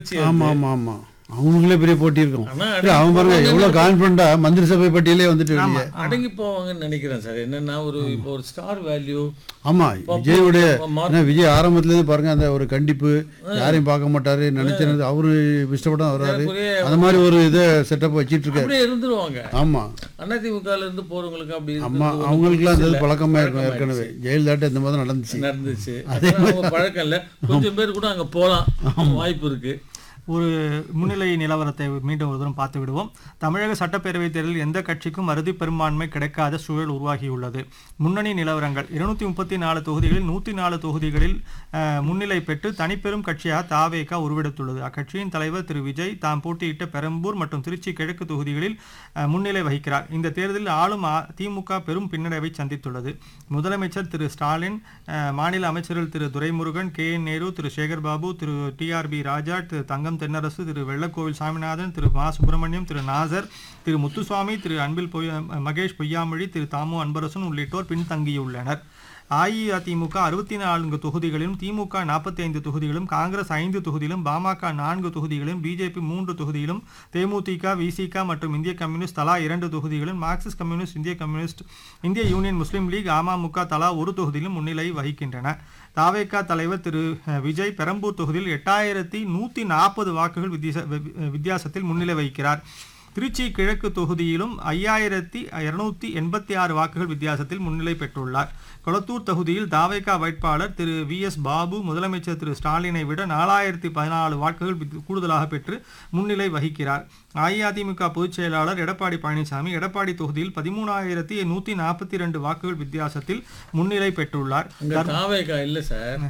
ஆமா ஆமா ஆமா அவங்களுக்குள்ளே பெரிய போட்டி இருக்கும் ஆனா இல்ல, அவன் பாருங்க எவ்வளவு கான்பிடண்டா மந்திரி சபை பட்டியலே வந்துட்டு வெளியே அடங்கி போவாங்கன்னு நினைக்கிறேன் சார் என்னன்னா ஒரு இப்போ ஒரு ஸ்டார் வேல்யூ ஆமா விஜயோடைய மா- ஏன்னா விஜய் ஆரம்பத்துல இருந்து பாருங்க அந்த ஒரு கண்டிப்பு யாரையும் பார்க்க மாட்டாரு நினைச்சது அவரு இஷ்டப்பட்டு தான் வர்றாரு அந்த மாதிரி ஒரு இதை செட்டப் வச்சிட்டு இருக்காரு அப்படியே இருந்துருவாங்க ஆமா அதிமுகல இருந்து போறவங்களுக்கு அப்படி அம்மா இருக்கிறது அவங்களுக்குலாம் அந்த ஒண்ணும் இது பழக்கமா இருக்கும் பழக்கமாயிடுச்சு. ஏற்கனவே ஜெயலலிதாட்ட இந்த மாதிரி நடந்துச்சு நடந்துச்சு அதெல்லாம் அவங்க பழக்கம் இல்ல கொஞ்சம் பேர் கூட அங்க போலாம் வாய்ப்பு இருக்கு ஒரு முன்னிலை நிலவரத்தை மீண்டும் ஒரு தூரம் பார்த்து விடுவோம் தமிழக சட்டப்பேரவைத் தேர்தலில் எந்த கட்சிக்கும் அறுதி பெரும்பான்மை கிடைக்காத சூழல் உருவாகியுள்ளது முன்னணி நிலவரங்கள் இருநூத்தி முப்பத்தி நாலு தொகுதிகளில் நூற்றி நாலு தொகுதிகளில் அஹ், முன்னிலை பெற்று தனிப்பெரும் கட்சியாக தாவேகா உருவெடுத்துள்ளது அக்கட்சியின் தலைவர் திரு விஜய் தாம் போட்டியிட்ட பெரம்பூர் மற்றும் திருச்சி கிழக்கு தொகுதிகளில் அஹ், முன்னிலை வகிக்கிறார் இந்த தேர்தலில் ஆளும் அ- திமுக பெரும் பின்னடைவை சந்தித்துள்ளது முதலமைச்சர் திரு ஸ்டாலின் அஹ், மாநில அமைச்சர்கள் Thiru Duraimurugan K N Nehru Thiru Sekar Babu Thiru TRB Raja Thiru Thangam Thennarasu Thiru Vellakovil Saminathan Thiru Ma Subramanian திரு நாசர் திரு முத்துசுவாமி திரு அன்பில் பொய்யா மகேஷ் பொய்யாமொழி திரு தாமு அன்பரசன் உள்ளிட்டோர் பின்தங்கியுள்ளனர் அஇஅதிமுக அறுபத்தி நான்கு தொகுதிகளிலும் திமுக நாற்பத்தி ஐந்து தொகுதிகளும் காங்கிரஸ் ஐந்து தொகுதியிலும் பாமக நான்கு தொகுதிகளும் பிஜேபி மூன்று தொகுதியிலும் தேமுதிக விசிக மற்றும் இந்திய கம்யூனிஸ்ட் தலா இரண்டு தொகுதிகளும் மார்க்சிஸ்ட் கம்யூனிஸ்ட் இந்திய கம்யூனிஸ்ட் இந்திய யூனியன் முஸ்லீம் லீக் அமமுக தலா ஒரு தொகுதியிலும் முன்னிலை வகிக்கின்றன தாவேகா தலைவர் திரு அஹ், விஜய் பெரம்பூர் தொகுதியில் எட்டாயிரத்தி நூற்றி நாற்பது வாக்குகள் வித்தியாச வி- வித்தியாசத்தில் முன்னிலை வகிக்கிறார் திருச்சி கிழக்கு தொகுதியிலும் ஐயாயிரத்தி இருநூத்தி எண்பத்தி ஆறு வாக்குகள் வித்தியாசத்தில் முன்னிலை பெற்றுள்ளார் கொளத்தூர் தொகுதியில் தாவேகா வேட்பாளர் திரு வி எஸ் பாபு முதலமைச்சர் திரு ஸ்டாலினை விட நாலாயிரத்தி பதினாலு வாக்குகள் வித்- கூடுதலாக பெற்று முன்னிலை வகிக்கிறார் அஇஅதிமுக பொதுச் செயலாளர் எடப்பாடி பழனிசாமி எடப்பாடி தொகுதியில் பதிமூணாயிரத்தி நூற்றி நாற்பத்தி ரெண்டு வாக்குகள் வித்தியாசத்தில் முன்னிலை பெற்றுள்ளார் அங்க தாவேகா இல்ல சார்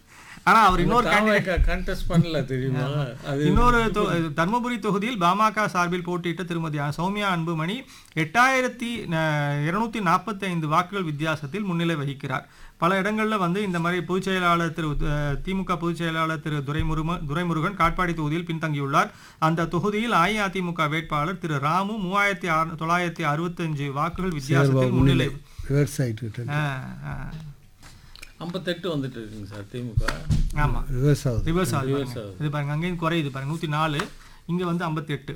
ஆனா அவர் இன்னொரு தாவேகா கண்டெஸ்ட் பண்ணல தெரியுமா அது இன்னொரு தொ- தர்மபுரி தொகுதியில் பாமக சார்பில் போட்டியிட்ட திருமதி சௌமியா அன்புமணி எட்டாயிரத்தி இருநூத்தி நாற்பத்தி ஐந்து வாக்குகள் வித்தியாசத்தில் முன்னிலை வகிக்கிறார் பல இடங்கள்ல வந்து இந்த மாதிரி பொதுச் செயலாளர் திரு அஹ், திமுக பொதுச் செயலாளர் திரு துரைமுருக துரைமுருகன் காட்பாடி தொகுதியில் பின்தங்கியுள்ளார் அந்த தொகுதியில் அஇஅதிமுக வேட்பாளர் திரு ராமு மூவாயிரத்தி ஆறு தொள்ளாயிரத்தி அறுபத்தஞ்சு வாக்குகள் வித்தியாசத்தில் முன்னிலை ரிவர்ஸ் ஆயிட்டு அஹ், அஹ், ஐம்பத்தெட்டு வந்துட்டு இருக்குங்க சார் திமுக ஆமா ரிவர்ஸ் ஆகுது ரிவர்ஸ் ஆகுது பாருங்க. இது பாருங்க அங்கேயும் குறையுது பாருங்க நூத்தி நாலு இங்க வந்து ஐம்பத்தி எட்டு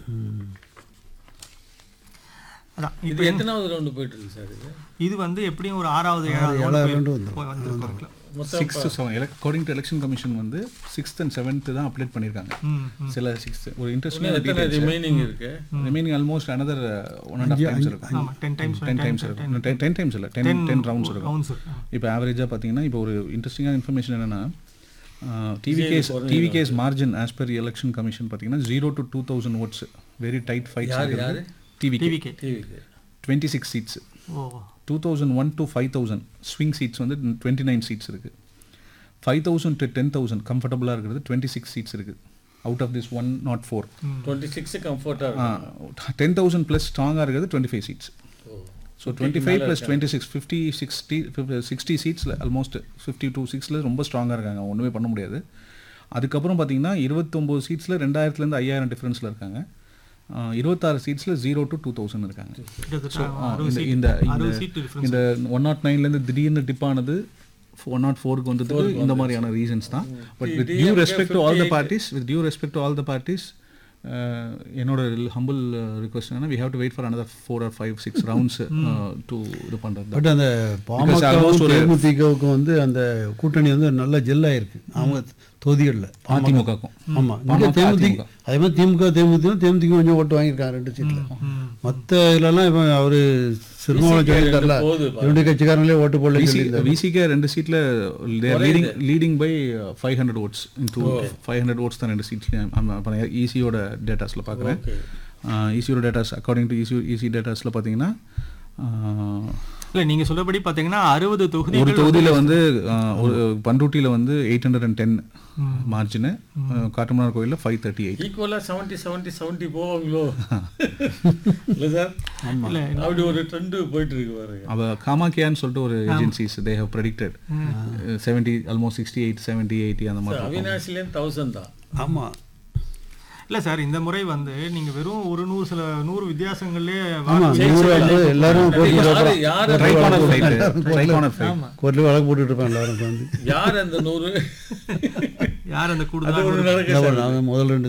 அதான் இது எத்தனாவது ரவுண்டு போயிட்டு இருக்கு சார் இது இது வந்து எப்படியும் ஒரு ஆறாவது ஏழாவது ஏழாவது round round போய்- வந்துரும். போய் வந்திருக்கும். மொத்தம் sixth seven according to election commission வந்து சிக்ஸ்த் அண்ட் செவன்த்து தான் அப்டேட் பண்ணியிருக்காங்க ம், ம். சில சிக்ஸ்த் ஒரு இன்னும் இன்ட்ரெஸ்டிங் எத்தனை ரிமைனிங் இருக்கு remaining almost another one and half times இருக்கும் ஆமா டென் டைம்ஸ் டென் டைம்ஸ் இருக்கும் டென் டென் டைம்ஸ் இல்லை டென் டென் ரவுண்ட்ஸ் இருக்கும் ரவுண்ட்ஸ் இப்போ ஆவரேஜாக பார்த்தீங்கன்னா இப்போ ஒரு இன்ட்ரெஸ்டிங்கான இன்ஃபர்மேஷன் என்னன்னா TVK's TVK's margin as per election commission பார்த்தீங்கன்னா zero to two thousand votes very tight fights யாரு? டிவிகே டிவிகே டிவிக்கு twenty six seats o two thousand one to five thousand swing seats வந்து டுவெண்ட்டி நைன் சீட்ஸ் இருக்குது five thousand to ten thousand கம்ஃபர்டபுளாக இருக்கிறது twenty six seats இருக்குது out of this one naught four twenty six கம்ஃபர்டா இருக்கும் ten thousand plus ஸ்ட்ராங்காக இருக்கிறது twenty five seats so twenty five plus twenty six fifty sixty sixty சீட்ஸில் almost fifty two சிக்ஸில் ரொம்ப ஸ்ட்ராங்காக இருக்காங்க ஒன்றுமே பண்ண முடியாது அதுக்கப்புறம் பார்த்தீங்கன்னா இருபத்தொம்போது சீட்ஸில் ரெண்டாயிரத்துலேருந்து ஐயாயிரம் டிஃப்ரென்ஸில் இருக்காங்க ஆஹ் இருபத்தாறு சீட்ஸில் ஜீரோ டு டூ தௌசண்ட் இருக்காங்க கிட்டத்தட்ட ஆ, அறுபது இந்த சீட் இந்த அறுபது இந்த- சீட் டிஃபரன்ஸ் இந்த ஒன் நாட் நைன்லேருந்து திடீர்னு டிப் ஆனது ஒன் நாட் ஃபோருக்கு வந்ததுக்கு இந்த மாதிரியான ரீசன்ஸ் தான் but with due respect to all the parties with due respect to all the parties என்னோட ஹம்பிள் ரிக்வஸ்ட் என்னன்னா we have to wait for another four or five six rounds to இது பண்ணுறது but அந்த almost பாமகவும் ஒரு- தேமுதிகவுக்கும் வந்து அந்த கூட்டணி வந்து நல்ல ஜெல்லாயிருக்கு அவங்க தொகுதிகளில் அதிமுகக்கும் ஆமா இங்க தேமுதிக அதே மாதிரி திமுக தேமுதிக தேமுதிக கொஞ்சம் ஓட்டு வாங்கியிருக்காங்க ரெண்டு சீட்ல மற்ற இதுலலாம் இப்போ அவரு சிறுமாவளம் சொல்லியிருக்காருல போகுது இரண்டு கட்சிக்காரங்களே ஓட்டு போடல சொல்லி விசிகே ரெண்டு சீட்டில் leading leading by five hundred votes two five hundred votes தான் ரெண்டு சீட்ஸ்லையும் ஈசியோட டேட்டாஸில் பார்க்குறேன் ஈசியோட datas according to EC EC டேட்டாஸில் பார்த்தீங்கன்னா இல்ல நீங்க சொல்றபடி பாத்தீங்கன்னா அறுபது ஒரு தொகுதிகள் தொகுதியில் வந்து ஆஹ், ஒரு பண்ருட்டியில் வந்து eight hundred and ten margin Kattumannar கோயிலில் ஃபைவ் தேர்ட்டி எயிட் ஈக்குவலா செவன்ட்டி செவன்ட்டி செவன்ட்டி போவாங்களோ இல்ல சார் இல்ல அப்படி ஒரு ட்ரெண்ட் போயிட்டு இருக்கு பாருங்க அவ காமாக்கியான்னு சொல்லிட்டு ஒரு agencies they have predicted seventy almost sixty eight seventy eighty அந்த மாதிரி இருக்கும். அவினாசிலேருந்து தௌசண்ட் தான் ஆமா இல்ல சார் இந்த முறை வந்து நீங்க வெறும் ஒரு நூறு சில நூறு வித்தியாசங்கள்லயே ஆமா நூறு வந்து எல்லாரும் கோர்ட்டில் யாரு யார் tri corner fight tri corner fight ஆமா கோர்ட்டில் வழக்கு போட்டுட்டு இருப்பேன் எல்லாரும் உட்காந்து யார் அந்த நூறு யார் அந்த அது கூடுதல் ஒண்ணு நடக்க முதல் ரெண்டு